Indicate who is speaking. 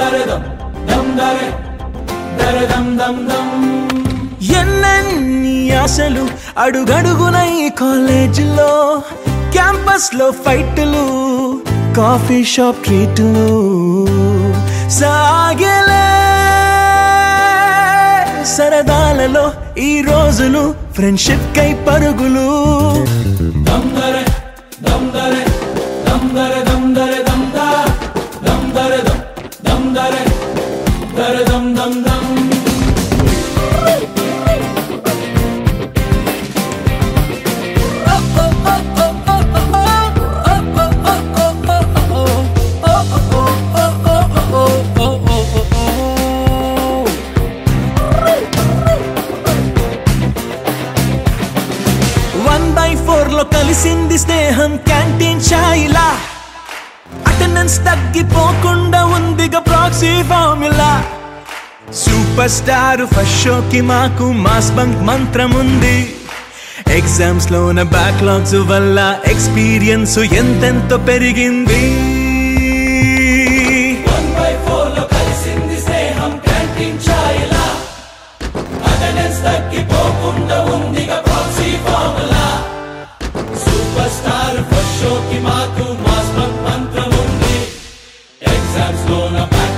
Speaker 1: ఎన్నెన్ని ఆశలు అడుగడుగున ఈ కాలేజీలో క్యాంపస్ లో ఫైట్లు కాఫీ షాప్ ట్రీట్లు సాగలే సరదాలలో ఈ రోజులు ఫ్రెండ్షిప్ కై పరుగులు వన్ బై ఫోర్ లో కలిసింది స్నేహం క్యాంటీన్ ఛాయిలా అటెండెన్స్ తగ్గిపోకుండా ఉందిగా proxy formula super star first షోకి మాకు మాస్ బంక్ మంత్రం ఉంది ఎగ్జామ్స్ లోన బ్యాక్లాగ్స్ వల్ల ఎక్స్పీరియన్స్ ఎంతెంతో పెరిగింది
Speaker 2: సూపర్ స్టార్ ఫస్ట్ షోకి మాకు మాస్ మంత్రం ఉంది ఎగ్జామ్స్ లోన